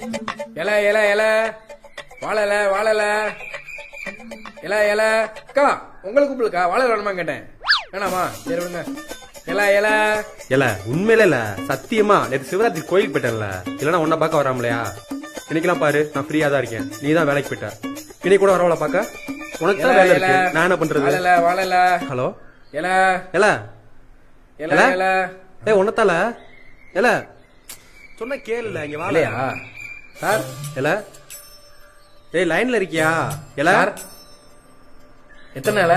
இல இல இல வாழல வாழல இல இல அக்கா உங்களுக்கு கூப்பிடுக்கா வாழ வேணுமா கேட்டேன் வேணாமா சரி விடுங்க இல இல இல்ல உண்மையில இல்ல சத்தியமா நேற்று சிவராத்திரி கோயிலுக்கு போயிட்டேன்ல இல்லனா உன்னை பார்க்க வராமலையா இன்னைக்கெல்லாம் பாரு நான் ஃப்ரீயா தான் இருக்கேன் நீ தான் வேலைக்கு போயிட்ட இன்னைக்கு கூட வரவள பார்க்க உனக்கு இல தான் வேலை இல இருக்கு நான் என்ன பண்றது வாழல வாழல ஹலோ இல இல்ல இல இல? இல ஏய் உன்னத்தால இல்ல சொன்ன கேளுல இங்க இல்லையா வாழையா சார் இல்ல ஏய் லைன்ல இருக்கியா இல்ல சார் எத்தனை இல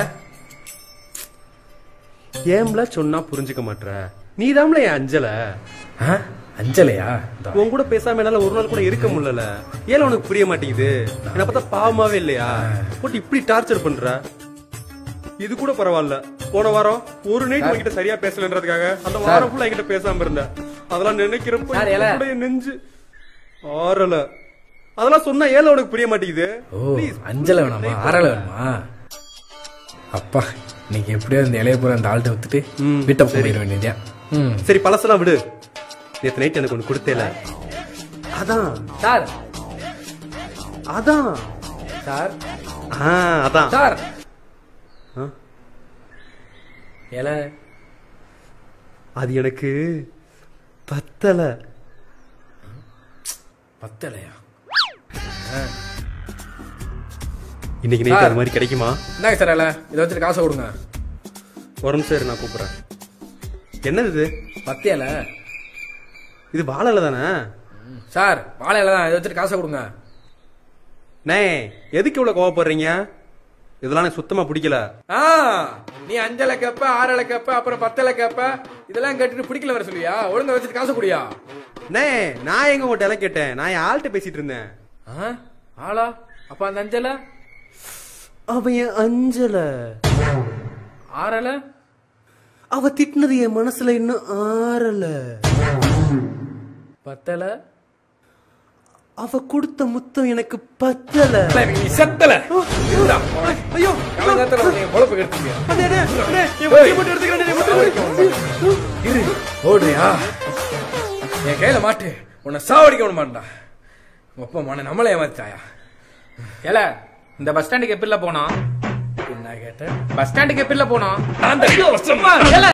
ஏம்ல சொன்னா புரிஞ்சுக்க மாட்ற நீ தாம்ல என் அஞ்சல ஆ? அஞ்சலையா இதோ. உன் கூட பேசாம என்னால ஒரு நாள் கூட இருக்க முடியல ஏன் உனக்கு புரிய மாட்டேங்குது என்ன பார்த்தா பாவமாவே இல்லையா போட்டு இப்படி டார்ச்சர் பண்ற இது கூட பரவாயில்ல போன வாரம் ஒரு நைட் உன்கிட்ட சரியா பேசலன்றதுக்காக அந்த வாரம் ஃபுல்லா என்கிட்ட பேசாம இருந்த அதெல்லாம் நினைக்கிறப்ப சார், இப்ப ஏல. கூட என் நெஞ்சு ஆறல அதெல்லாம் சொன்னா ஏல உனக்கு புரிய மாட்டேங்குது ஓ அஞ்சலை வேணாமா ஆறலை வேணுமா அப்பா இன்னைக்கு எப்படியோ இந்த இலைய பூரா அந்த ஆள்கிட்ட வித்துட்டு ம், வீட்டை போயிட வேண்டியதா ம் சரி பழசெல்லாம் விடு நேத்து நைட் எனக்கு ஒண்ணு கொடுத்தேல அதான் சார் அதான் சார் ஆ அதான் சார் ஆ? இலை அது எனக்கு பத்தல பத்தலையா இன்னைக்கு நைட் அது மாதிரி கிடைக்குமா இந்தாங்க சார் இலை இதை வச்சுட்டு காசை கொடுங்க ஒரு நிமிஷம் இரு, நான் கூப்பிடுறேன் என்னது இது பத்து இலை இது வாழல தானே சார் வாழை இலை தான் இதை வச்சுட்டு காசை கொடுங்க நே எதுக்கு இவ்வளவு கோவப்படுறீங்க இதெல்லாம் எனக்கு சுத்தமா பிடிக்கல ஆ நீ அஞ்சலை கேப்ப ஆறலை கேப்ப அப்புறம் பத்தலை கேப்ப இதெல்லாம் கேட்டுட்டு பிடிக்கல வர சொல்லியா ஒழுங்கா வச்சுட்டு காசை குடியா நே நான் எங்க உங்கள்கிட்ட எல்லாம் கேட்டேன் நான் என் ஆள்கிட்ட பேசிட்டு இருந்தேன் ஆ? ஆளா அப்ப அந்த அஞ்சலை அவன் என் அஞ்சல ஆறலை அவ திட்டினது என் மனசுல இன்னும் ஆறல பத்தலை அவ கொடுத்த முத்தம் எனக்கு பத்தல நீ செத்தல இருடா. ஐயோ காலங்காத்தால உன்னை என் பொழப்பு கெடுத்தீங்க. அண்ணே, அண்ணே, அண்ணே, என் வண்டியை மட்டும் எடுத்துக்கிறேன், அண்ணே, மட்டும் இரு ஓடுறியா என் கையில மாட்டு உன்னை சாவடிக்க விட மாட்டா உங்க அப்பா மன நம்மளே ஏமாத்தாயா ஏல இந்த பஸ் ஸ்டாண்டுக்கு எப்படில போனோம் என்ன கேட்டேன் பஸ் ஸ்டாண்டுக்கு எப்படில போனோம் நான் தான்